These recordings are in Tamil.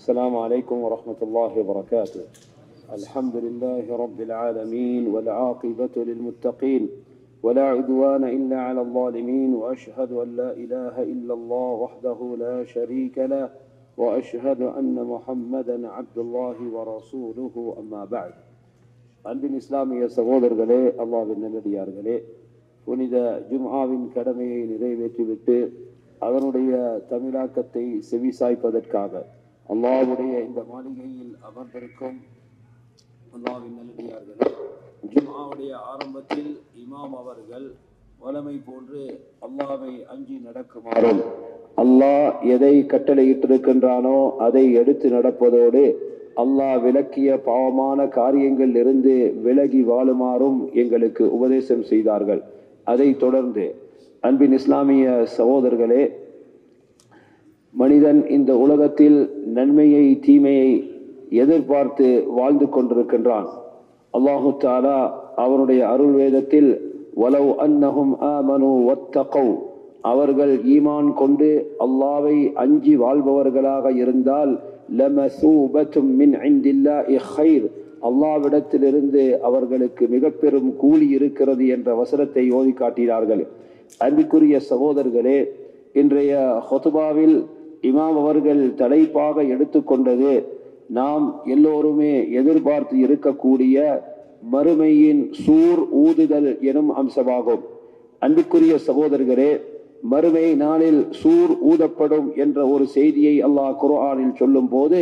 السلام عليكم ورحمة الله وبركاته الحمد لله رب العالمين والعاقبة للمتقين ولا عدوان إلا على الظالمين وأشهد أن لا إله إلا الله وحده لا شريك له وأشهد أن محمدا عبد الله ورسوله أما بعد அன்பின் இஸ்லாமிய சகோதரர்களே அல்லாவின் நல்லடியார்களே புனித ஜும்ஆவின் கடமையை நிறைவேற்றிவிட்டு அதனுடைய தமிழாக்கத்தை செவிசாய்ப்பதற்காக அல்லாஹ்வுடைய இந்த மாளிகையில் அமர்ந்திருக்கும் அல்லாவின் நல்லடியார்களே ஜும்ஆவுடைய ஆரம்பத்தில் இமாம் அவர்கள் வலமை போன்று அல்லாவை அஞ்சி நடக்குமாறும் அல்லாஹ் எதை கட்டளையிட்டிருக்கின்றானோ அதை எடுத்து நடப்பதோடு அல்லாஹ் விளக்கிய பாவமான காரியங்கள் இருந்து விலகி வாழுமாறும் எங்களுக்கு உபதேசம் செய்தார்கள் அதை தொடர்ந்து அன்பின் இஸ்லாமிய சகோதரர்களே மனிதன் இந்த உலகத்தில் நன்மையை தீமையை எதிர்பார்த்து வாழ்ந்து கொண்டிருக்கின்றான் அல்லாஹு தாலா அவருடைய அருள் வேதத்தில் வலவ் அன்னஹும் ஆமனு வத்தகவ் அவர்கள் ஈமான் கொண்டு அல்லாவை அஞ்சி வாழ்பவர்களாக இருந்தால் லமசூபத்தும் மின் இந்தில்லாஹி ഖൈർ அல்லாவிடத்திலிருந்து அவர்களுக்கு மிக பெரும் கூலி இருக்கிறது என்ற வசனத்தை ஓதி காட்டினார்கள் அன்பிற்குரிய சகோதரர்களே இன்றைய ஹொதுபாவில் இமாம் அவர்கள் தலைப்பாக எடுத்துக்கொண்டது நாம் எல்லோருமே எதிர்பார்த்து இருக்கக்கூடிய மறுமையின் சூர் ஊதுதல் எனும் அம்சமாகும் அன்பிற்குரிய சகோதரர்களே மறுமை நாளில் சூர் ஊதப்படும் என்ற ஒரு செய்தியை அல்லாஹ் குர்ஆனில் சொல்லும் போது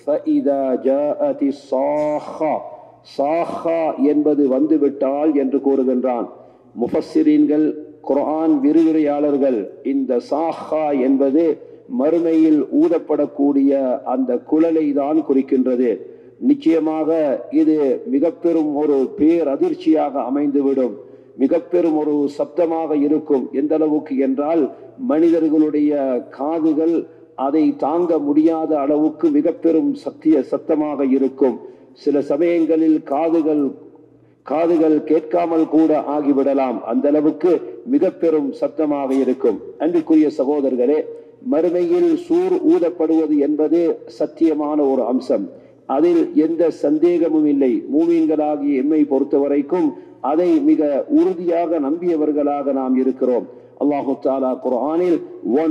என்பது வந்துவிட்டால் என்று கூறுகின்றான் முஃபஸ்ஸிரீன்கள் குர்ஆன் விரிவுரையாளர்கள் இந்த சாஹா என்பது மறுமையில் ஊதப்படக்கூடிய அந்த குழலை தான் குறிக்கின்றது நிச்சயமாக இது மிக பெரும் ஒரு பேரதிர்ச்சியாக அமைந்துவிடும் மிக பெரும் ஒரு சப்தமாக இருக்கும் எந்த அளவுக்கு என்றால் மனிதர்களுடைய காதுகள் அதை தாங்க முடியாத அளவுக்கு மிக பெரும் சத்திய சத்தமாக இருக்கும் சில சமயங்களில் காதுகள் காதுகள் கேட்காமல் கூட ஆகிவிடலாம் அந்த அளவுக்கு மிக பெரும் சத்தமாக இருக்கும் அன்றுக்குரிய சகோதரர்களே மறுமையில் சூர் ஊதப்படுவது என்பது சத்தியமான ஒரு அம்சம் அதில் எந்த சந்தேகமும் இல்லை மூமீன்களாகிய எம்மை பொறுத்த வரைக்கும் அதை மிக உறுதியாக நம்பியவர்களாக நாம் இருக்கிறோம் அல்லாஹு தாலா குர்ஆனில்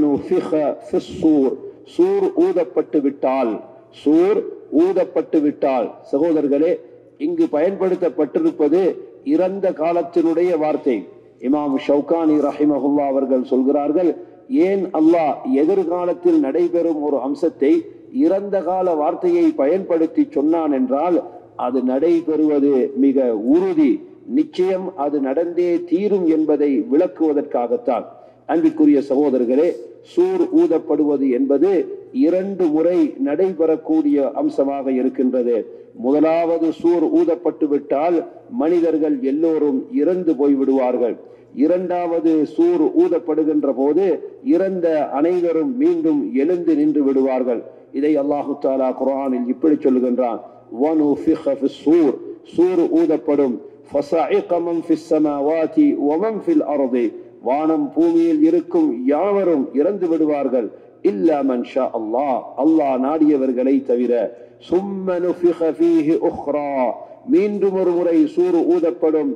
சூர் ஊதப்பட்டு விட்டால் சூர் ஊதப்பட்டு விட்டால் சகோதரர்களே இங்கு பயன்படுத்தப்பட்டிருப்பது இறந்த காலத்தினுடைய வார்த்தை இமாம் ஷவுகானி ரஹிமஹுல்லா அவர்கள் சொல்கிறார்கள் ஏன் அல்லாஹ் எதிர்காலத்தில் நடைபெறும் ஒரு அம்சத்தை இறந்த கால வார்த்தையை பயன்படுத்தி சொன்னான் என்றால் அது நடைபெறுவது மிக உறுதி நிச்சயம் அது நடந்தே தீரும் என்பதை விளக்குவதற்காகத்தான் அன்பிற்குரிய சகோதரர்களே சூர் ஊதப்படுவது என்பது இரண்டு முறை நடைபெறக்கூடிய அம்சமாக இருக்கின்றது முதலாவது சூர் ஊதப்பட்டு விட்டால் மனிதர்கள் எல்லோரும் இறந்து போய்விடுவார்கள் இரண்டாவது சூர் ஊதப்படுகின்ற போது இறந்த அனைவரும் மீண்டும் எழுந்து நின்று விடுவார்கள் இதை அல்லாஹு தாலா குரானில் இப்படி சொல்லுகின்றான் சூர் சூர் ஊதப்படும் வானம் பூமியில் இருக்கும் யாவரும் இறந்து விடுவார்கள் இல்ல மன்ஷா அல்லாஹ் அல்லாஹ் நாடியவர்களை தவிர சும்மனு மீண்டும் ஒரு முறை சூறு ஊதப்படும்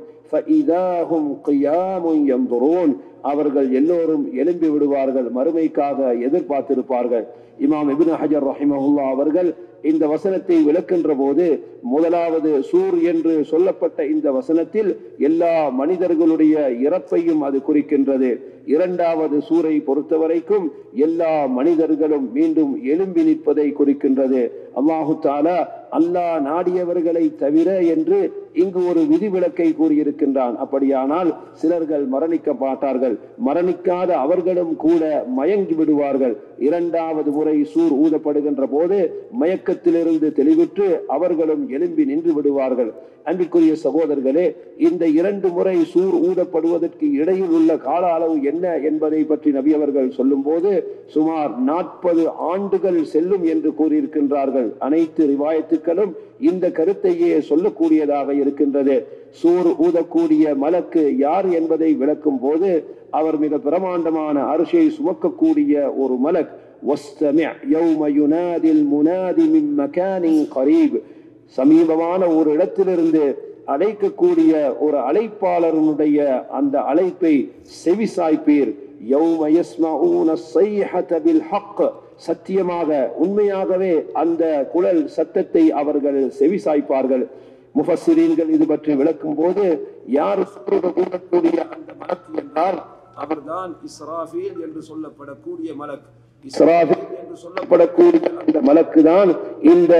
அவர்கள் எல்லோரும் எழும்பி விடுவார்கள் மறுமைக்காக எதிர்பார்த்திருப்பார்கள் இமாம் இபின் ஹஜர் ரஹிமஹுல்லா அவர்கள் இந்த வசனத்தை விளக்கின்ற போது முதலாவது சூர் என்று சொல்லப்பட்ட இந்த வசனத்தில் எல்லா மனிதர்களுடைய இறப்பையும் அது குறிக்கின்றது இரண்டாவது சூரை பொறுத்த வரைக்கும் எல்லா மனிதர்களும் மீண்டும் எழும்பி நிற்பதை குறிக்கின்றது அல்லாஹு தாலா அல்லாஹ் நாடியவர்களை தவிர என்று இங்கு ஒரு விதிவிலக்கை கூறியிருக்கின்றான் அப்படியானால் சிலர்கள் மரணிக்க மாட்டார்கள் மரணிக்காத அவர்களும் கூட மயங்கி விடுவார்கள் இரண்டாவது முறை சூர் ஊதப்படுகின்ற போது மயக்கத்திலிருந்து தெளிவுற்று அவர்களும் எழும்பி நின்று விடுவார்கள் அன்பிற்குரிய சகோதரர்களே இந்த இரண்டு முறை சூர் ஊதப்படுவதற்கு இடையில் உள்ள கால அளவு என்ன என்பதை பற்றி நபி அவர்கள் சொல்லும் போது சுமார் நாற்பது ஆண்டுகள் செல்லும் என்று கூறியிருக்கின்றார்கள் அனைத்து ரிவாயத்துக்களும் இந்த கருத்தையே சொல்லக்கூடியதாக இருக்கின்றது சூர் ஊதக்கூடிய மலக்கு யார் என்பதை விளக்கும் போது அவர் மிக பிரமாண்டமான அரிசியை சுமக்கக்கூடிய ஒரு மலக் واستمع يوم ينادي المنادي من مكان قريب சமீபமான ஒரு இடத்திலிருந்து அழைக்கக்கூடிய ஒரு அழைப்பாளருடைய அந்த அழைப்பை செவிசாய்ப்பீர் يوم يسمعون الصيحة بالحق சத்தியமாக உண்மையாகவே அந்த குழல் சத்தத்தை அவர்கள் செவிசாய்ப்பார்கள் முஃபஸ்ஸிரீன்கள் இது பற்றி விளக்கும் போது யார் கூடக்கூடிய அந்த மலக்கு என்றால் அவர்தான் இஸ்ராஃபீல் என்று சொல்லப்படக்கூடிய மலக் இஸ்ராஃபீல் என்று சொல்லப்படக்கூடிய அந்த மலக்கு தான் இந்த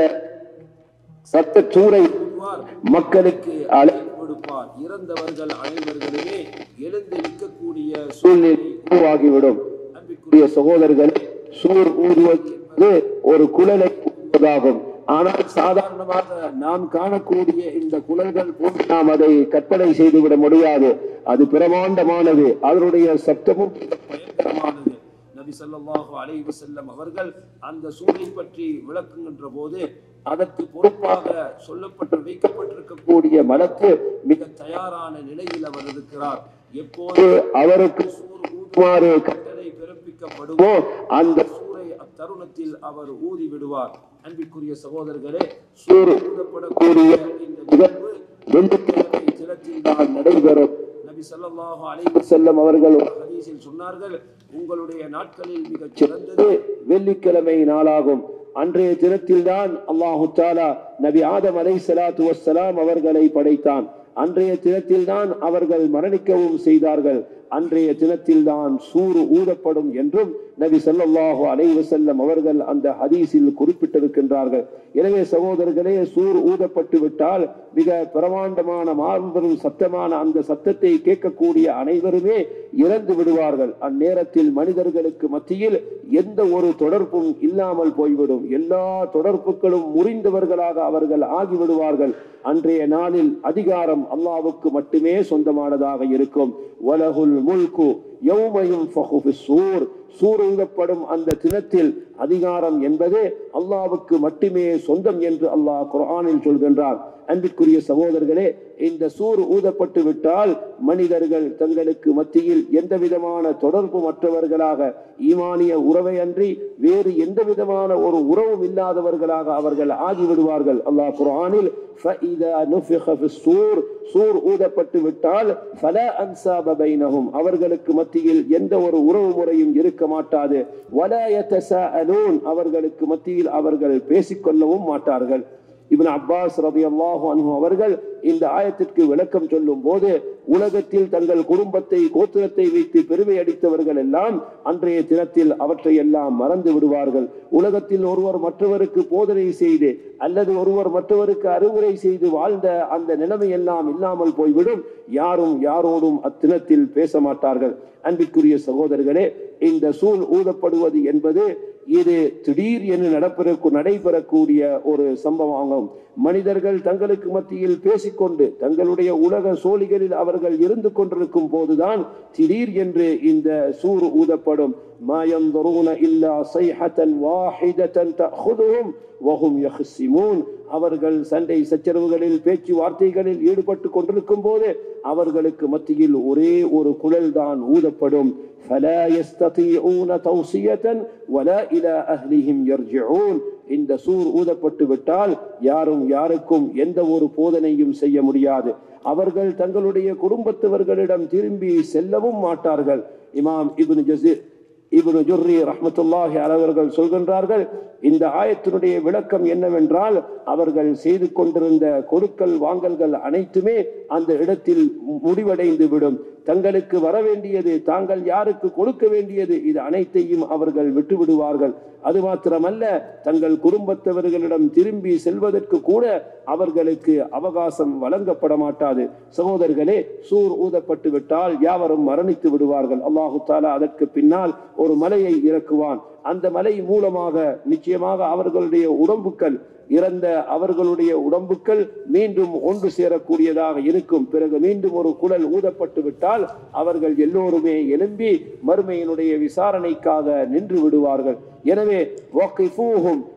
சத்தச்சூரை ஊதுவார், மக்களுக்கு அழைப்பு கொடுப்பார் இறந்தவர்கள் அனைவர்களுமே எழுந்து நிற்கக்கூடிய சூழ்நிலை உருவாகிவிடும் அன்பிற்குரிய சகோதரர்கள் சூர் ஊதுவது என்பது ஒரு குழலை ஊதுவதாகும் ஆனால் சாதாரணமாக நாம் காணக்கூடிய இந்த குழல்கள் போன்று நாம் அதை கற்பனை செய்துவிட முடியாது அது பிரமாண்டமானது அதனுடைய சப்தமும் மிக பயங்கரமானது நபி ஸல்லல்லாஹு அலைஹி வஸல்லம் அவர்கள் அந்த சூழலை பற்றி விளக்குகின்ற போது அதற்கு பொறுப்பாக சொல்லப்பட்டு வைக்கப்பட்டிருக்கக்கூடிய மலக்கு மிக தயாரான நிலையில் அவர் இருக்கிறார் எப்போது அவருக்கு சூர் ஊதுமாறு கட்டளை பிறப்பிக்கப்படுமோ அந்த சூரை அத்தருணத்தில் அவர் ஊதி விடுவார் அன்பிற்குரிய சகோதரர்களே சூர் ஊதப்படக்கூடிய இந்த நிகழ்வு வெள்ளிக்கிழமை தினத்தில் தான் நடைபெறும் நபி ஸல்லல்லாஹு அலைஹி வஸல்லம் அவர்கள் ஒரு ஹதீஸில் சொன்னார்கள் உங்களுடைய நாட்களில் மிகச் சிறந்தது வெள்ளிக்கிழமை நாளாகும் அன்றைய தினத்தில் தான் அல்லாஹு தாலா நபி ஆதம் அலை சலாத்து வசலாம் அவர்களை படைத்தான் அன்றைய தினத்தில் தான் அவர்கள் மரணிக்கவும் செய்தார்கள் அன்றைய தினத்தில் தான் சூறு ஊதப்படும் என்றும் நபி ஸல்லல்லாஹு அலைஹி வஸல்லம் அவர்கள் அந்த ஹதீஸில் குறிப்பிட்டிருக்கின்றார்கள் எனவே சகோதரர்களே சூர் ஊதப்பட்டு விட்டால் மிக பிரமாண்டமான மாறுபெரும் சத்தமான அந்த சத்தத்தை கேட்கக்கூடிய அனைவருமே இறந்து விடுவார்கள் அந்நேரத்தில் மனிதர்களுக்கு மத்தியில் எந்த ஒரு தொடர்பும் இல்லாமல் போய்விடும் எல்லா தொடர்புகளும் முறிந்தவர்களாக அவர்கள் ஆகிவிடுவார்கள் அன்றைய நாளில் அதிகாரம் அல்லாவுக்கு மட்டுமே சொந்தமானதாக இருக்கும் வலகுல் முல்கு யௌமையும் சூர் சூருங்கப்படும் அந்த தினத்தில் அதிகாரம் என்பது அல்லாவுக்கு மட்டுமே சொந்தம் என்று அல்லாஹ் குர்ஆனில் சொல்கின்றார் அன்பிற்குரிய சகோதரர்களே இந்த சூர் ஊதப்பட்டு விட்டால் மனிதர்கள் தங்களுக்கு மத்தியில் எந்த விதமான தொடர்பு மற்றவர்களாக ஈமானிய உறவை அன்றி வேறு எந்த விதமான ஒரு உறவும் இல்லாதவர்களாக அவர்கள் ஆகிவிடுவார்கள் அல்லாஹ் குர்ஆனில் فَإِذَا نُفِخَ فِي الصُّورِ சூர் ஊதப்பட்டு விட்டால் فَلَا أَنْسَابَ بَيْنَهُمْ அவர்களுக்கு மத்தியில் எந்த ஒரு உறவு முறையும் இருக்க மாட்டாது وَلَا يَتَسَاءَلُونَ அவர்களுக்கு மத்தியில் அவர்கள் பேசிக்கொள்ளவும் மாட்டார்கள் இப்னு அப்பாஸ் ரதியல்லாஹு அன்ஹு அவர்கள் இந்த ஆயத்திற்கு விளக்கம் சொல்லும் போது உலகத்தில் தங்கள் குடும்பத்தை கோத்திரத்தை வைத்து பெருமை அடித்தவர்கள் எல்லாம் அன்றைய தினத்தில் அவற்றை எல்லாம் மறந்து விடுவார்கள் உலகத்தில் ஒருவர் மற்றவருக்கு போதனை செய்து அல்லது ஒருவர் மற்றவருக்கு அறிவுரை செய்து வாழ்ந்த அந்த நிலைமை எல்லாம் இல்லாமல் போய்விடும் யாரும் யாரோடும் அத்தினத்தில் பேச மாட்டார்கள் அன்பிற்குரிய சகோதரர்களே இந்த சூழ் ஊதப்படுவது என்பது இது திடீர் என்று நடப்பிறக்கு நடைபெறக்கூடிய ஒரு சம்பவமாகும் மனிதர்கள் தங்களுக்கு மத்தியில் பேசிக்கொண்டு தங்களுடைய உலக சோழிகளில் அவர்கள் இருந்து கொண்டிருக்கும் போதுதான் திடீர் என்று இந்த சூர் ஊதப்படும் ما ينظرون إلا صيحة واحدة تأخذهم وهم يخصمون அவர்கள் சண்டை சச்சரவுகளில் பேச்சு வார்த்தைகளில் ஈடுபட்டு கொண்டிருக்கும் போது அவர்களுக்கு மத்தியில் ஒரே ஒரு குழல் தான் ஊதப்படும் فلا يستطيعون توصية ولا إلى أهلهم يرجعون இந்த சூர் ஊதப்பட்டு விட்டால் யாரும் யாருக்கும் எந்த ஒரு போதனையும் செய்ய முடியாது அவர்கள் தங்களுடைய குடும்பத்தவர்களிடம் திரும்பி செல்லவும் மாட்டார்கள் இமாம் இப்னு ஜசீர் இப்னு ஜுர்ரி ரஹ்மத்துல்லாஹி அவர்கள் சொல்கின்றார்கள் இந்த ஆயத்தினுடைய விளக்கம் என்னவென்றால் அவர்கள் செய்து கொண்டிருந்த கொடுக்கல் வாங்கல்கள் அனைத்துமே அந்த இடத்தில் முடிவடைந்து விடும் தங்களுக்கு வர வேண்டியது தாங்கள் யாருக்கு கொடுக்க வேண்டியது இது அனைத்தையும் அவர்கள் விட்டு விடுவார்கள் அது மாத்திரமல்ல தங்கள் குடும்பத்தவர்களிடம் திரும்பி செல்வதற்கு கூட அவர்களுக்கு அவகாசம் வழங்கப்பட மாட்டாது சகோதரர்களே சூர் ஊதப்பட்டு விட்டால் யாவரும் மரணித்து விடுவார்கள் அல்லாஹு தாலா அதற்கு பின்னால் ஒரு மலையை இறக்குவான் அந்த மலை மூலமாக நிச்சயமாக அவர்களுடைய உடம்புகள் இறந்த அவர்களுடைய உடம்புகள் மீண்டும் ஒன்று சேரக்கூடியதாக இருக்கும் பிறகு மீண்டும் ஒரு குழல் ஊதப்பட்டு விட்டால் அவர்கள் எல்லோருமே எழும்பி மறுமையினுடைய விசாரணைக்காக நின்று விடுவார்கள் எனவே وَقِفُوهُمْ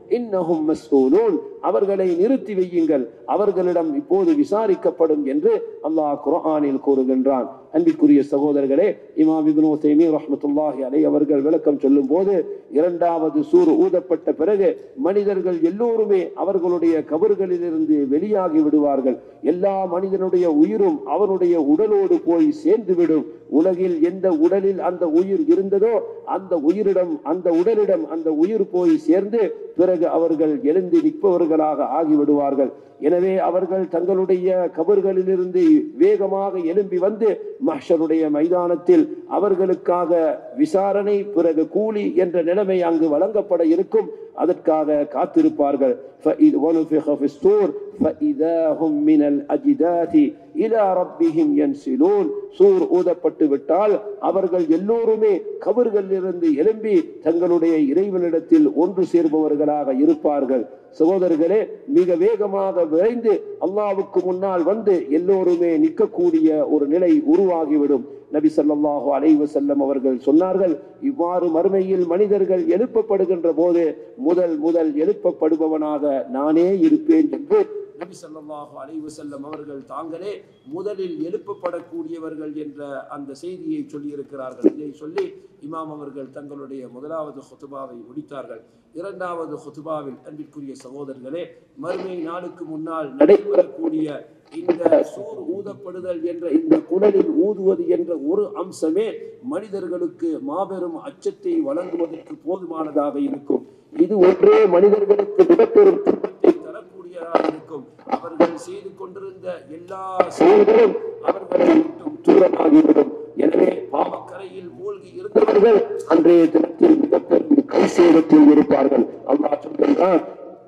இன்னஹும் மஸ்ஊலூன் அவர்களை நிறுத்தி வையுங்கள் அவர்களிடம் இப்போது விசாரிக்கப்படும் என்று அல்லாஹ் குர்ஆனில் கூறுகின்றான் அன்பிற்குரிய சகோதரர்களே இமாம் இப்னு தைமீன் ரஹ்மத்துல்லாஹி அலை அவர்கள் விளக்கம் சொல்லும் போது இரண்டாவது சூர் ஊதப்பட்ட பிறகு மனிதர்கள் எல்லோருமே அவர்களுடைய கபர்களிலிருந்து வெளியாகி விடுவார்கள் எல்லா மனிதனுடைய உயிரும் அவனுடைய உடலோடு போய் சேர்ந்துவிடும் உலகில் எந்த உடலில் அந்த உயிர் இருந்ததோ அந்த உயிரிடம் அந்த உடலிடம் அந்த உயிர் போய் சேர்ந்து பிறகு அவர்கள் எழுந்து நிற்பவர்களாக ஆகிவிடுவார்கள் எனவே அவர்கள் தங்களுடைய கபர்களிலிருந்து வேகமாக எழும்பி வந்து மஹ்ஷருடைய மைதானத்தில் அவர்களுக்காக விசாரணை பிறகு கூலி என்ற நிலைமை அங்கு வழங்கப்பட இருக்கும் அதற்காக காத்திருப்பார்கள் فإذ ونفخ في الصور فإذا هم من الأجداث إلى ربهم ينسلون சூர் ஊதப்பட்டு விட்டால் அவர்கள் எல்லோருமே கபர்களிலிருந்து எழும்பி தங்களுடைய இறைவனிடத்தில் ஒன்று சேர்பவர்களாக இருப்பார்கள் சகோதரர்களே மிக வேகமாக விரைந்து அல்லாவுக்கு முன்னால் வந்து எல்லோருமே நிற்கக்கூடிய ஒரு நிலை உருவாகிவிடும் நபி ஸல்லல்லாஹு அலைஹி வஸல்லம் அவர்கள் சொன்னார்கள் இவ்வாறு மறுமையில் மனிதர்கள் எழுப்பப்படுகின்ற போது முதல் முதல் எழுப்பப்படுபவனாக நானே இருப்பேன் என்று நபி ஸல்லல்லாஹு அலைஹி வஸல்லம் அவர்கள் தாங்களே முதலில் எழுப்பப்படக்கூடியவர்கள் என்ற அந்த செய்தியை சொல்லியிருக்கிறார்கள் இதை சொல்லி இமாம் அவர்கள் தங்களுடைய முதலாவது ஹுதுபாவை முடித்தார்கள் இரண்டாவது ஹுதுபாவில் அன்பிற்குரிய சகோதரர்களே மறுமை நாளுக்கு முன்னால் நடைபெறக்கூடிய இந்த சூர் ஊதப்படுதல் என்ற இந்த குடலில் ஊதுவது என்ற ஒரு அம்சமே மனிதர்களுக்கு மாபெரும் அச்சத்தை வழங்குவதற்கு போதுமானதாக இருக்கும் இது ஒன்றே மனிதர்களுக்கு மிகப்பெரும் துன்பத்தை தரக்கூடியதாக இருக்கும் அவர்கள் செய்து கொண்டிருந்த எல்லா செயல்களும் அவர்களை விட்டும் தூரமாகிவிடும் எனவே பாவக்கரையில் மூழ்கி இருந்தவர்கள் அன்றைய தினத்தில் மிகப்பெரும் கை சேதத்தில் இருப்பார்கள் அல்லாஹ் சொல்கின்றான்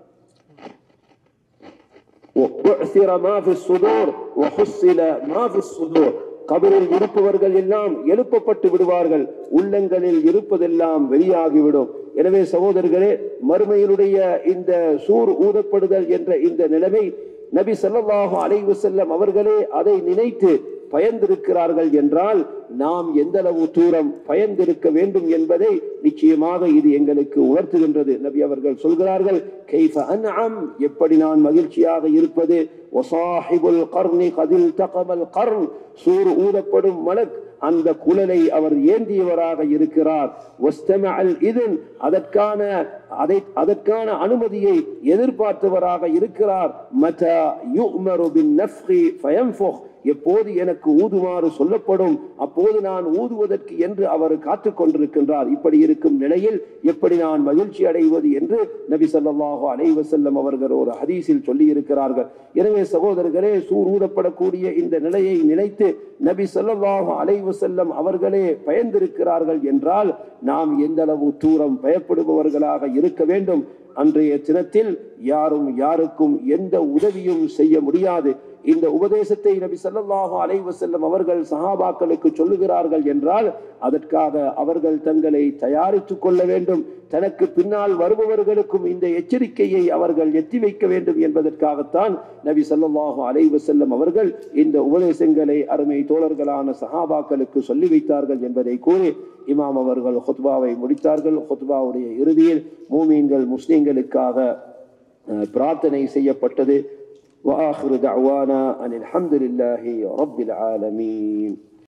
وَبُعْثِرَ مَا فِي الصُّدُورِ وَحُصِّلَ مَا فِي الصُّدُورِ கபரில் இருப்பவர்கள் எல்லாம் எழுப்பப்பட்டு விடுவார்கள் உள்ளங்களில் இருப்பதெல்லாம் வெளியாகிவிடும் எனவே சகோதரர்களே மறுமையினுடைய இந்த சூர் ஊதப்படுதல் என்ற இந்த நிலைமை நபி ஸல்லல்லாஹு அலைஹி வஸல்லம் அவர்களே அதை நினைத்து பயந்திருக்கிறார்கள் என்றால் நாம் எந்த அளவு தூரம் பயந்திருக்க வேண்டும் என்பதை நிச்சயமாக இது எங்களுக்கு உணர்த்துகின்றது நபி அவர்கள் சொல்கிறார்கள் கைஃப அன்அம் எப்படி நான் மகிழ்ச்சியாக இருப்பது வசாஹிபுல் கர்னி கதில் தகமல் கர்ன் சூர் ஊதப்படும் மலக் அந்த குழலை அவர் ஏந்தியவராக இருக்கிறார் வஸ்தமஅல் இதன் அதற்கான அதை அதற்கான அனுமதியை எதிர்பார்த்தவராக இருக்கிறார் மதா யுமரு பின் நஃப்கி ஃபயன்ஃபுக் எப்போது எனக்கு ஊதுமாறு சொல்லப்படும் அப்போது நான் ஊதுவதற்கு என்று அவர் காத்து கொண்டிருக்கின்றார் இப்படி இருக்கும் நிலையில் எப்படி நான் மகிழ்ச்சி அடைவது என்று நபி ஸல்லல்லாஹு அலைஹி வஸல்லம் அவர்கள் ஒரு ஹதீஸில் சொல்லி இருக்கிறார்கள் எனவே சகோதரர்களே சூர் ஊதப்படக்கூடிய இந்த நிலையை நினைத்து நபி ஸல்லல்லாஹு அலைஹி வஸல்லம் அவர்களே பயந்திருக்கிறார்கள் என்றால் நாம் எந்த அளவு தூரம் பயப்படுபவர்களாக இருக்க வேண்டும் அன்றைய தினத்தில் யாரும் யாருக்கும் எந்த உதவியும் செய்ய முடியாது இந்த உபதேசத்தை நபி ஸல்லல்லாஹு அலைஹி வஸல்லம் அவர்கள் சஹாபாக்களுக்கு சொல்லுகிறார்கள் என்றால் அதற்காக அவர்கள் தங்களை தயாரித்துக் கொள்ள வேண்டும் தனக்கு பின்னால் வருபவர்களுக்கும் இந்த எச்சரிக்கையை அவர்கள் எத்தி வைக்க வேண்டும் என்பதற்காகத்தான் நபி ஸல்லல்லாஹு அலைஹி வஸல்லம் அவர்கள் இந்த உபதேசங்களை அருமை தோழர்களான சஹாபாக்களுக்கு சொல்லி வைத்தார்கள் என்பதை கூறி இமாம் அவர்கள் ஹுத்பாவை முடித்தார்கள் ஹுத்பாவுடைய இறுதியில் மூமீன்கள் முஸ்லிம்களுக்காக அஹ், பிரார்த்தனை செய்யப்பட்டது وآخر دعوانا أن الحمد لله رب العالمين